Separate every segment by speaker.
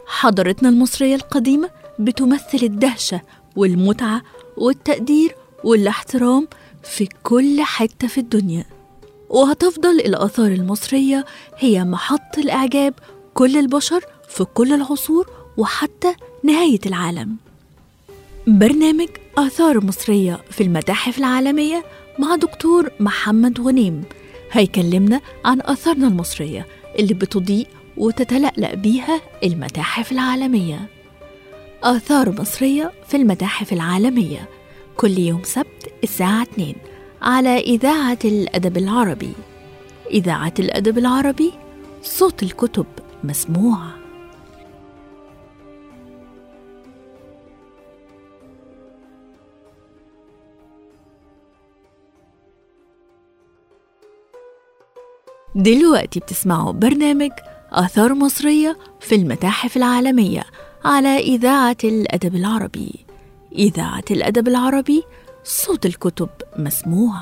Speaker 1: حضارتنا المصرية القديمة بتمثل الدهشة والمتعة والتقدير والاحترام في كل حتة في الدنيا وهتفضل الآثار المصرية هي محط الإعجاب كل البشر في كل العصور وحتى نهاية العالم برنامج آثار مصرية في المتاحف العالمية مع دكتور محمد غنيم هيكلمنا عن آثارنا المصرية اللي بتضيء وتتلألأ بيها المتاحف العالمية آثار مصرية في المتاحف العالمية كل يوم سبت الساعة 2 على إذاعة الأدب العربي إذاعة الأدب العربي صوت الكتب مسموع دلوقتي بتسمعوا برنامج آثار مصرية في المتاحف العالمية على إذاعة الأدب العربي إذاعة الأدب العربي صوت الكتب مسموع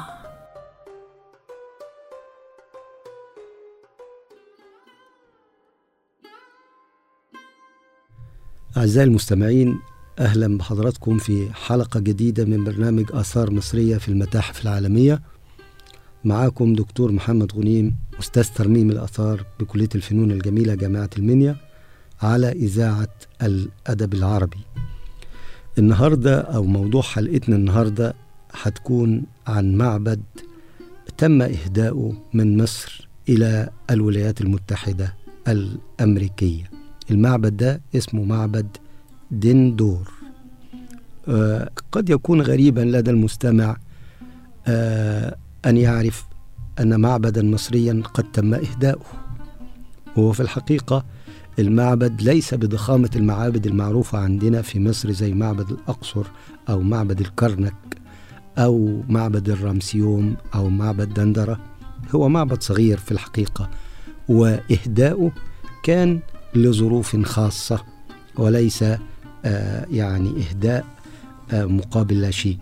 Speaker 2: أعزائي المستمعين أهلا بحضراتكم في حلقة جديدة من برنامج آثار مصرية في المتاحف العالمية معاكم دكتور محمد غنيم أستاذ ترميم الآثار بكلية الفنون الجميلة جامعة المنيا على إذاعة الأدب العربي النهاردة أو موضوع حلقتنا النهاردة هتكون عن معبد تم إهداؤه من مصر إلى الولايات المتحدة الأمريكية المعبد ده اسمه معبد دندور آه قد يكون غريبا لدى المستمع آه أن يعرف أن معبدا مصريا قد تم إهداؤه وهو في الحقيقة المعبد ليس بضخامة المعابد المعروفة عندنا في مصر زي معبد الأقصر أو معبد الكرنك أو معبد الرمسيوم أو معبد دندرة هو معبد صغير في الحقيقة وإهداؤه كان لظروف خاصة وليس آه يعني إهداء آه مقابل لا شيء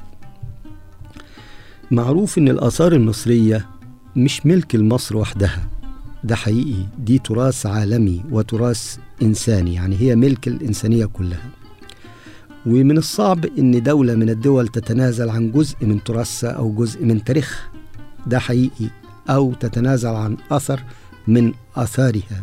Speaker 2: معروف ان الاثار المصريه مش ملك لمصر وحدها ده حقيقي دي تراث عالمي وتراث انساني يعني هي ملك الانسانيه كلها ومن الصعب ان دوله من الدول تتنازل عن جزء من تراثها او جزء من تاريخها ده حقيقي او تتنازل عن اثر من اثارها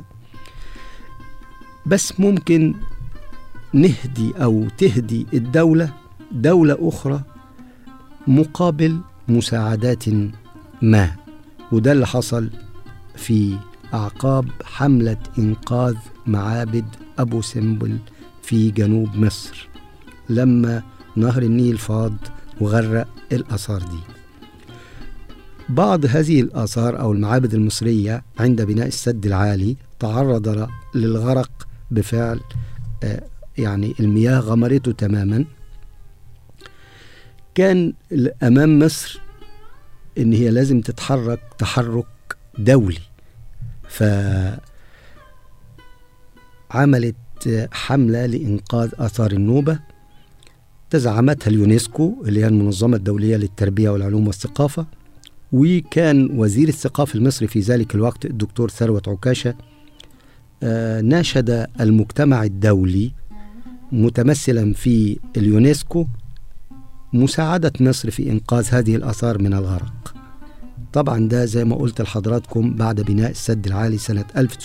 Speaker 2: بس ممكن نهدي او تهدي الدوله دوله اخرى مقابل مساعدات ما وده اللي حصل في أعقاب حملة إنقاذ معابد أبو سمبل في جنوب مصر لما نهر النيل فاض وغرق الآثار دي بعض هذه الآثار أو المعابد المصرية عند بناء السد العالي تعرض للغرق بفعل يعني المياه غمرته تماما كان امام مصر ان هي لازم تتحرك تحرك دولي ف عملت حملة لإنقاذ آثار النوبة تزعمتها اليونسكو اللي هي المنظمة الدولية للتربية والعلوم والثقافة وكان وزير الثقافة المصري في ذلك الوقت الدكتور ثروت عكاشة آه ناشد المجتمع الدولي متمثلا في اليونسكو مساعدة مصر في إنقاذ هذه الآثار من الغرق طبعا ده زي ما قلت لحضراتكم بعد بناء السد العالي سنة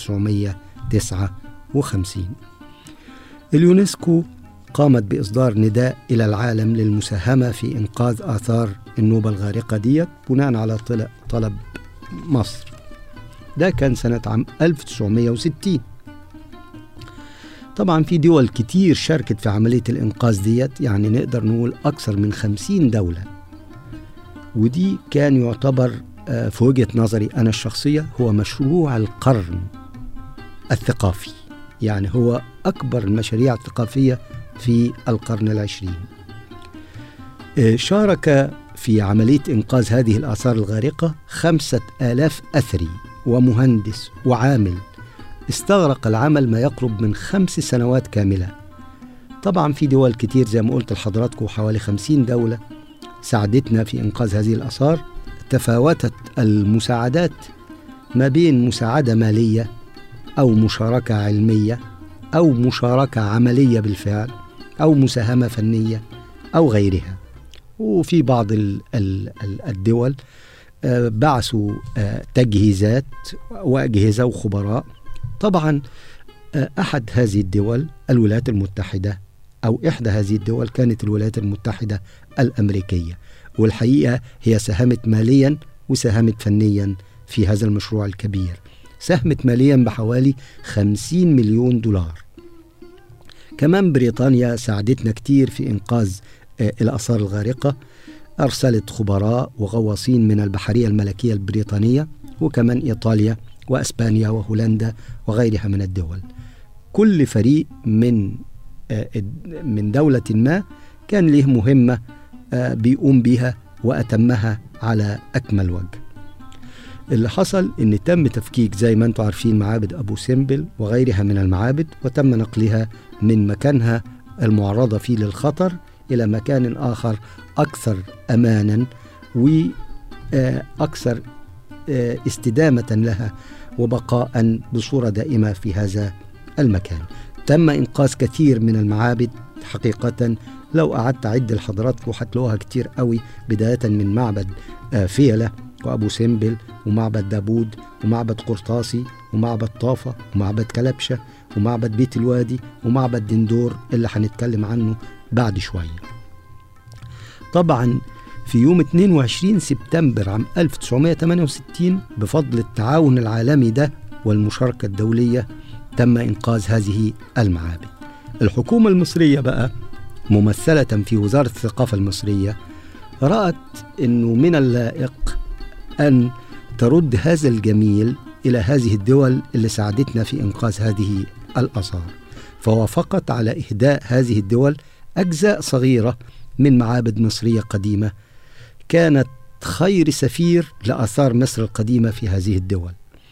Speaker 2: 1959 اليونسكو قامت بإصدار نداء إلى العالم للمساهمة في إنقاذ آثار النوبة الغارقة ديت بناء على طلب مصر ده كان سنة عام 1960 طبعا في دول كتير شاركت في عملية الإنقاذ ديت يعني نقدر نقول أكثر من خمسين دولة ودي كان يعتبر في وجهة نظري أنا الشخصية هو مشروع القرن الثقافي يعني هو أكبر المشاريع الثقافية في القرن العشرين شارك في عملية إنقاذ هذه الآثار الغارقة خمسة آلاف أثري ومهندس وعامل استغرق العمل ما يقرب من خمس سنوات كاملة طبعا في دول كتير زي ما قلت لحضراتكم حوالي خمسين دولة ساعدتنا في إنقاذ هذه الآثار تفاوتت المساعدات ما بين مساعدة مالية أو مشاركة علمية أو مشاركة عملية بالفعل أو مساهمة فنية أو غيرها وفي بعض ال- ال- ال- الدول آه، بعثوا آه، تجهيزات وأجهزة وخبراء طبعا آه، أحد هذه الدول الولايات المتحدة أو إحدى هذه الدول كانت الولايات المتحدة الأمريكية والحقيقة هي ساهمت ماليا وساهمت فنيا في هذا المشروع الكبير ساهمت ماليا بحوالي 50 مليون دولار كمان بريطانيا ساعدتنا كتير في إنقاذ آه، الآثار الغارقة أرسلت خبراء وغواصين من البحرية الملكية البريطانية وكمان إيطاليا وأسبانيا وهولندا وغيرها من الدول كل فريق من آه، من دولة ما كان له مهمة آه، بيقوم بها وأتمها على أكمل وجه اللي حصل ان تم تفكيك زي ما انتم عارفين معابد ابو سمبل وغيرها من المعابد وتم نقلها من مكانها المعرضه فيه للخطر الى مكان اخر اكثر امانا واكثر استدامه لها وبقاء بصوره دائمه في هذا المكان. تم انقاذ كثير من المعابد حقيقه لو قعدت اعد لحضراتكم هتلاقوها كتير قوي بدايه من معبد آه، فيلة وابو سمبل ومعبد دابود ومعبد قرطاسي ومعبد طافة ومعبد كلبشة ومعبد بيت الوادي ومعبد دندور اللي هنتكلم عنه بعد شوية طبعا في يوم 22 سبتمبر عام 1968 بفضل التعاون العالمي ده والمشاركة الدولية تم إنقاذ هذه المعابد الحكومة المصرية بقى ممثلة في وزارة الثقافة المصرية رأت أنه من اللائق أن ترد هذا الجميل إلى هذه الدول اللي ساعدتنا في إنقاذ هذه الآثار فوافقت على إهداء هذه الدول أجزاء صغيرة من معابد مصرية قديمة كانت خير سفير لآثار مصر القديمة في هذه الدول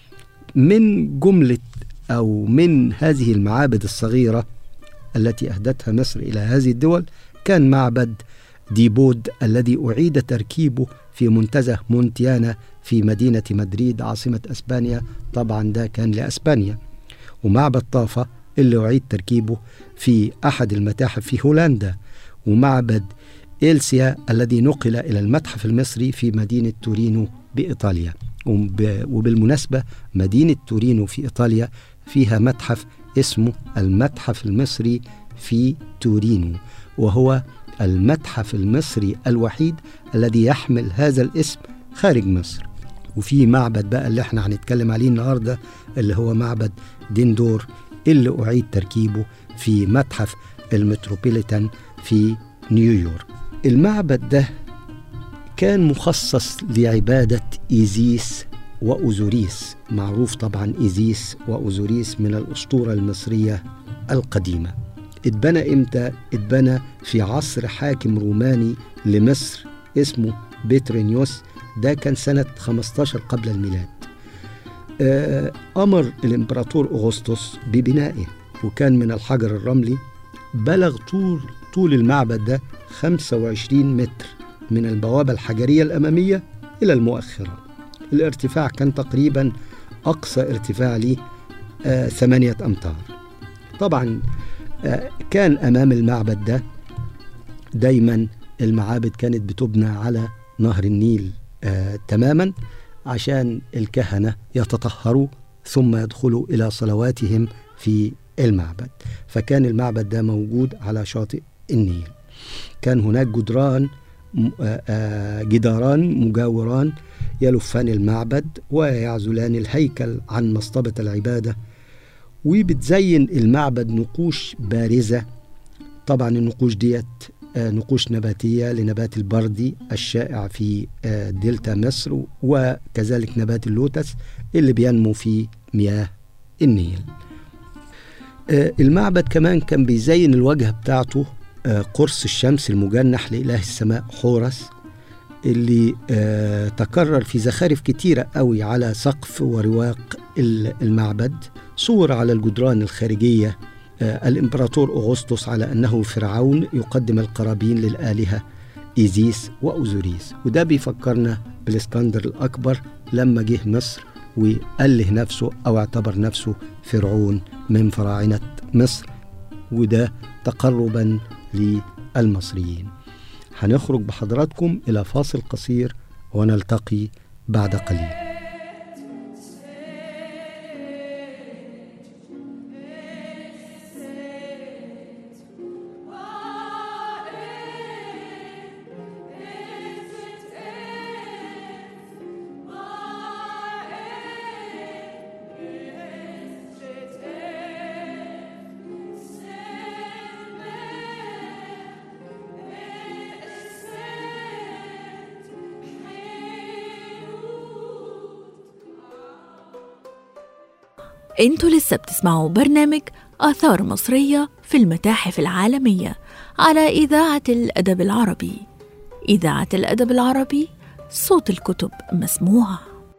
Speaker 2: من جملة أو من هذه المعابد الصغيرة التي أهدتها مصر إلى هذه الدول كان معبد ديبود الذي أعيد تركيبه في منتزه مونتيانا في مدينة مدريد عاصمة أسبانيا طبعا ده كان لأسبانيا ومعبد طافة اللي أعيد تركيبه في أحد المتاحف في هولندا ومعبد إلسيا الذي نقل إلى المتحف المصري في مدينة تورينو بإيطاليا وب- وبالمناسبة مدينة تورينو في إيطاليا فيها متحف اسمه المتحف المصري في تورينو وهو المتحف المصري الوحيد الذي يحمل هذا الاسم خارج مصر وفي معبد بقى اللي احنا هنتكلم عليه النهارده اللي هو معبد ديندور اللي أعيد تركيبه في متحف المتروبوليتان في نيويورك المعبد ده كان مخصص لعبادة إيزيس وأوزوريس معروف طبعا إيزيس وأوزوريس من الأسطورة المصرية القديمة اتبنى إمتى؟ اتبنى في عصر حاكم روماني لمصر اسمه بيترينيوس ده كان سنة 15 قبل الميلاد آه، أمر الإمبراطور أغسطس ببنائه وكان من الحجر الرملي بلغ طول طول المعبد ده 25 متر من البوابة الحجرية الأمامية إلى المؤخرة الارتفاع كان تقريبا أقصى ارتفاع ليه آه، ثمانية أمتار طبعا آه، كان أمام المعبد ده دايما المعابد كانت بتبنى على نهر النيل آه، تماما عشان الكهنة يتطهروا ثم يدخلوا إلى صلواتهم في المعبد فكان المعبد ده موجود على شاطئ النيل كان هناك جدران م- آه، آه، جداران مجاوران يلفان المعبد ويعزلان الهيكل عن مصطبة العبادة وبتزين المعبد نقوش بارزة طبعا النقوش ديت آه، نقوش نباتية لنبات البردي الشائع في آه، دلتا مصر وكذلك نبات اللوتس اللي بينمو في مياه النيل آه، المعبد كمان كان بيزين الواجهة بتاعته آه، قرص الشمس المجنح لإله السماء حورس اللي آه، تكرر في زخارف كتيرة قوي على سقف ورواق ال- المعبد صور على الجدران الخارجية آه، الإمبراطور أغسطس على أنه فرعون يقدم القرابين للآلهة إيزيس وأوزوريس وده بيفكرنا بالإسكندر الأكبر لما جه مصر وأله نفسه أو اعتبر نفسه فرعون من فراعنة مصر وده تقربا للمصريين هنخرج بحضراتكم إلى فاصل قصير ونلتقي بعد قليل
Speaker 1: انتوا لسه بتسمعوا برنامج آثار مصرية في المتاحف العالمية على إذاعة الأدب العربي إذاعة الأدب العربي صوت الكتب مسموع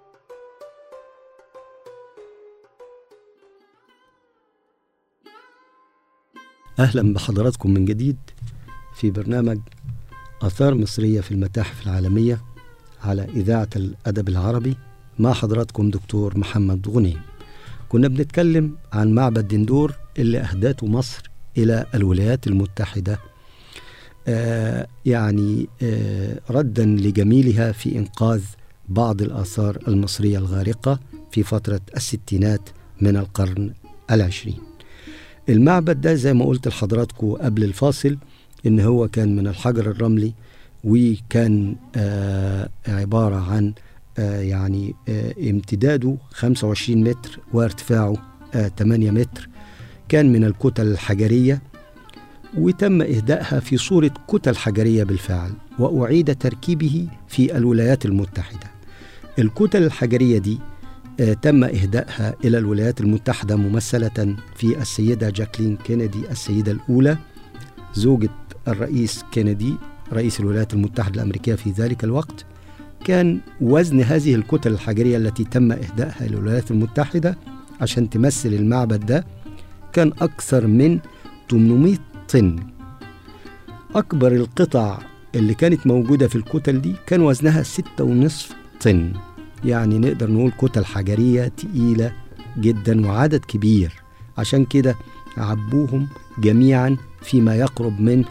Speaker 2: أهلا بحضراتكم من جديد في برنامج آثار مصرية في المتاحف العالمية على إذاعة الأدب العربي مع حضراتكم دكتور محمد غنيم كنا بنتكلم عن معبد دندور اللي أهدته مصر إلى الولايات المتحدة آه يعني آه ردا لجميلها في إنقاذ بعض الآثار المصرية الغارقة في فترة الستينات من القرن العشرين المعبد ده زي ما قلت لحضراتكم قبل الفاصل إن هو كان من الحجر الرملي وكان آه عبارة عن آه يعني آه امتداده 25 متر وارتفاعه آه 8 متر كان من الكتل الحجرية وتم إهدائها في صورة كتل حجرية بالفعل وأعيد تركيبه في الولايات المتحدة الكتل الحجرية دي آه تم إهدائها إلى الولايات المتحدة ممثلة في السيدة جاكلين كينيدي السيدة الأولى زوجة الرئيس كينيدي رئيس الولايات المتحدة الأمريكية في ذلك الوقت كان وزن هذه الكتل الحجرية التي تم إهدائها إلى الولايات المتحدة عشان تمثل المعبد ده كان أكثر من 800 طن أكبر القطع اللي كانت موجودة في الكتل دي كان وزنها ستة ونصف طن يعني نقدر نقول كتل حجرية تقيلة جدا وعدد كبير عشان كده عبوهم جميعا فيما يقرب من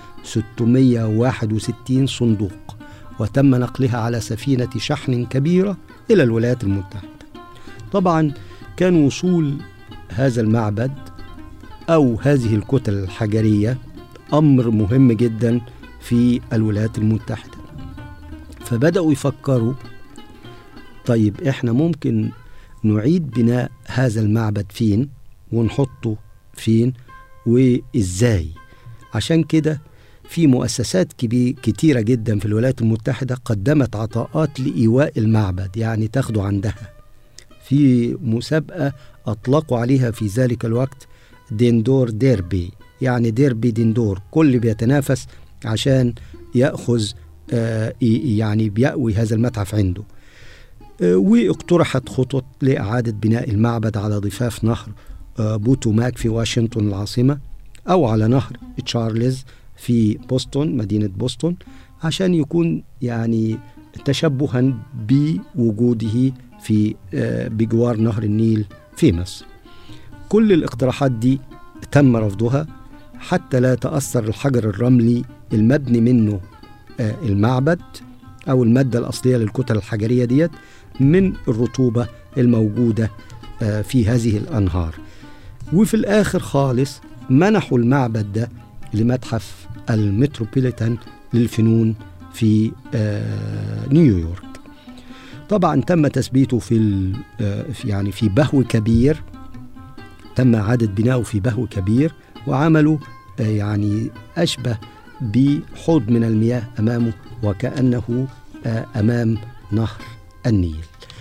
Speaker 2: 661 صندوق وتم نقلها على سفينة شحن كبيرة إلى الولايات المتحدة طبعا كان وصول هذا المعبد أو هذه الكتل الحجرية أمر مهم جدا في الولايات المتحدة فبدأوا يفكروا طيب إحنا ممكن نعيد بناء هذا المعبد فين ونحطه فين وإزاي عشان كده في مؤسسات كبير كتيرة جدا في الولايات المتحدة قدمت عطاءات لإيواء المعبد يعني تاخده عندها في مسابقة أطلقوا عليها في ذلك الوقت ديندور ديربي يعني ديربي ديندور كل بيتنافس عشان يأخذ آه يعني بيأوي هذا المتحف عنده آه واقترحت خطط لإعادة بناء المعبد على ضفاف نهر آه بوتوماك في واشنطن العاصمة أو على نهر تشارلز في بوسطن مدينة بوسطن عشان يكون يعني تشبها بوجوده في بجوار نهر النيل في مصر كل الاقتراحات دي تم رفضها حتى لا تأثر الحجر الرملي المبني منه المعبد أو المادة الأصلية للكتل الحجرية ديت من الرطوبة الموجودة في هذه الأنهار وفي الآخر خالص منحوا المعبد ده لمتحف المتروبوليتان للفنون في نيويورك طبعا تم تثبيته في يعني في بهو كبير تم إعادة بناؤه في بهو كبير وعملوا يعني أشبه بحوض من المياه أمامه وكأنه أمام نهر النيل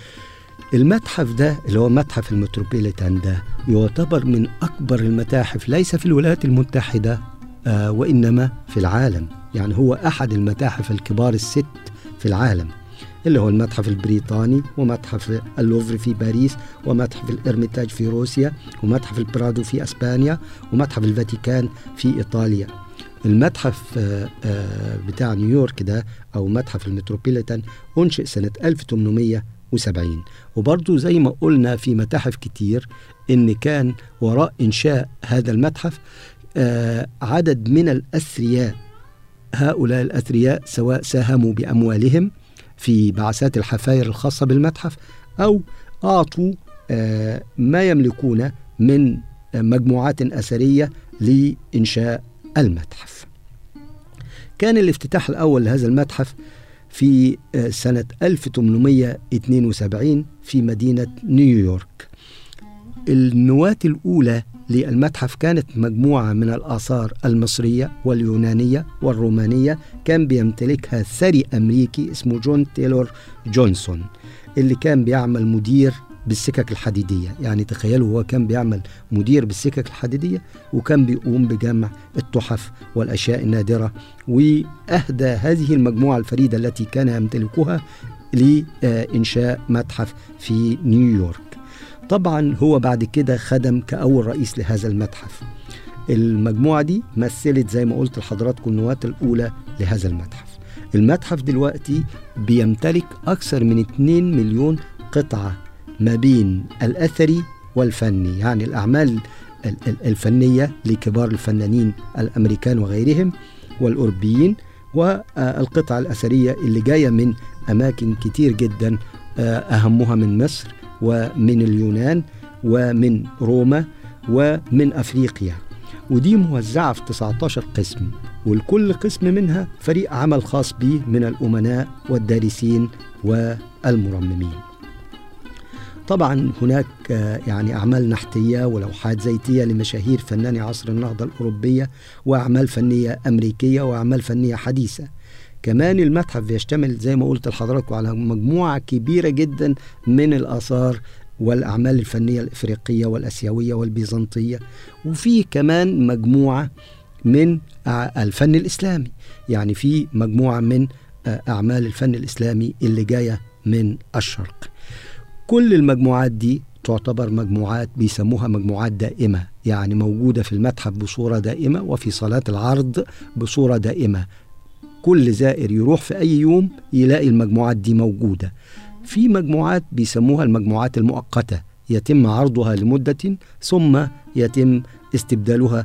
Speaker 2: المتحف ده اللي هو متحف المتروبوليتان ده يعتبر من أكبر المتاحف ليس في الولايات المتحدة آه وإنما في العالم يعني هو أحد المتاحف الكبار الست في العالم اللي هو المتحف البريطاني ومتحف اللوفر في باريس ومتحف الإرميتاج في روسيا ومتحف البرادو في أسبانيا ومتحف الفاتيكان في إيطاليا المتحف آه آه بتاع نيويورك ده أو متحف المتروبوليتان أنشئ سنة 1800 1972 وبرضو زي ما قلنا في متاحف كتير إن كان وراء إنشاء هذا المتحف آه عدد من الأثرياء هؤلاء الأثرياء سواء ساهموا بأموالهم في بعثات الحفاير الخاصة بالمتحف أو أعطوا آه ما يملكون من مجموعات أثرية لإنشاء المتحف كان الافتتاح الأول لهذا المتحف في سنة 1872 في مدينة نيويورك النواة الأولى للمتحف كانت مجموعة من الآثار المصرية واليونانية والرومانية كان بيمتلكها ثري أمريكي اسمه جون تايلور جونسون اللي كان بيعمل مدير بالسكك الحديدية يعني تخيلوا هو كان بيعمل مدير بالسكك الحديدية وكان بيقوم بجمع التحف والأشياء النادرة وأهدى هذه المجموعة الفريدة التي كان يمتلكها لإنشاء متحف في نيويورك طبعا هو بعد كده خدم كأول رئيس لهذا المتحف المجموعة دي مثلت زي ما قلت لحضراتكم النواة الأولى لهذا المتحف المتحف دلوقتي بيمتلك أكثر من 2 مليون قطعة ما بين الأثري والفني يعني الأعمال الفنية لكبار الفنانين الأمريكان وغيرهم والأوروبيين والقطع الأثرية اللي جاية من أماكن كتير جدا أهمها من مصر ومن اليونان ومن روما ومن أفريقيا ودي موزعة في 19 قسم ولكل قسم منها فريق عمل خاص به من الأمناء والدارسين والمرممين طبعا هناك يعني أعمال نحتية ولوحات زيتية لمشاهير فناني عصر النهضة الأوروبية وأعمال فنية أمريكية وأعمال فنية حديثة كمان المتحف بيشتمل زي ما قلت لحضراتكم على مجموعة كبيرة جدا من الآثار والأعمال الفنية الإفريقية والأسيوية والبيزنطية وفي كمان مجموعة من الفن الإسلامي يعني في مجموعة من أعمال الفن الإسلامي اللي جاية من الشرق كل المجموعات دي تعتبر مجموعات بيسموها مجموعات دائمة يعني موجودة في المتحف بصورة دائمة وفي صالات العرض بصورة دائمة كل زائر يروح في أي يوم يلاقي المجموعات دي موجودة في مجموعات بيسموها المجموعات المؤقتة يتم عرضها لمدة ثم يتم استبدالها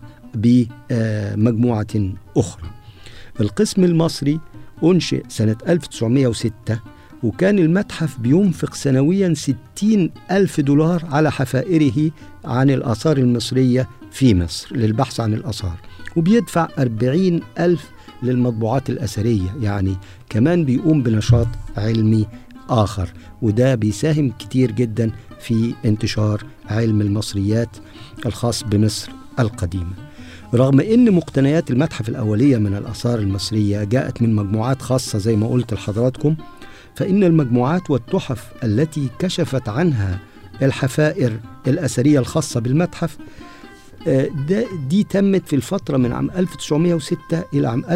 Speaker 2: بمجموعة أخرى القسم المصري أنشئ سنة 1906 وكان المتحف بينفق سنويا 60 ألف دولار على حفائره عن الآثار المصرية في مصر للبحث عن الآثار وبيدفع 40 ألف للمطبوعات الأثرية يعني كمان بيقوم بنشاط علمي آخر وده بيساهم كتير جدا في انتشار علم المصريات الخاص بمصر القديمة رغم ان مقتنيات المتحف الاوليه من الاثار المصريه جاءت من مجموعات خاصه زي ما قلت لحضراتكم فإن المجموعات والتحف التي كشفت عنها الحفائر الأثرية الخاصة بالمتحف دي تمت في الفترة من عام 1906 إلى عام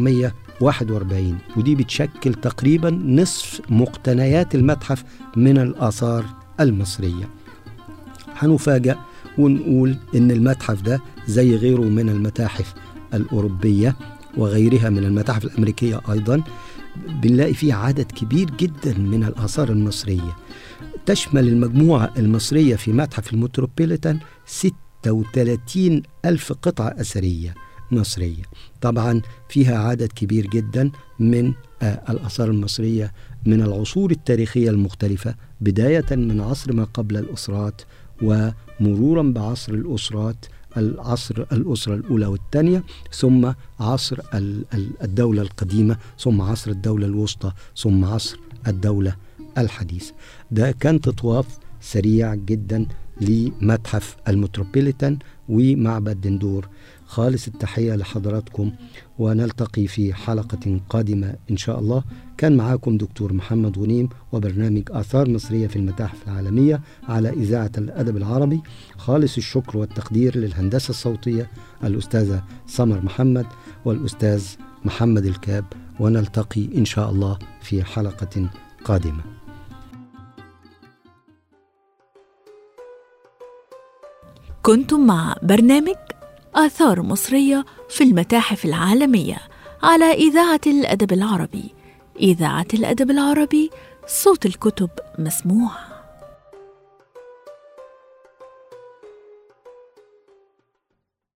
Speaker 2: 1941 ودي بتشكل تقريبا نصف مقتنيات المتحف من الآثار المصرية هنفاجأ ونقول إن المتحف ده زي غيره من المتاحف الأوروبية وغيرها من المتاحف الأمريكية أيضا بنلاقي فيه عدد كبير جدا من الآثار المصرية تشمل المجموعة المصرية في متحف المتروبوليتان 36 ألف قطعة أثرية مصرية طبعا فيها عدد كبير جدا من الآثار المصرية من العصور التاريخية المختلفة بداية من عصر ما قبل الأسرات ومرورا بعصر الأسرات العصر الأسرة الأولى والثانية ثم عصر الدولة القديمة ثم عصر الدولة الوسطى ثم عصر الدولة الحديثة ده كان تطواف سريع جدا لمتحف المتروبوليتان ومعبد دندور خالص التحية لحضراتكم ونلتقي في حلقة قادمة إن شاء الله كان معاكم دكتور محمد غنيم وبرنامج آثار مصرية في المتاحف العالمية على إذاعة الأدب العربي خالص الشكر والتقدير للهندسة الصوتية الأستاذة سمر محمد والأستاذ محمد الكاب ونلتقي إن شاء الله في حلقة قادمة
Speaker 1: كنتم مع برنامج آثار مصرية في المتاحف العالمية على إذاعة الأدب العربي إذاعة الأدب العربي صوت الكتب مسموع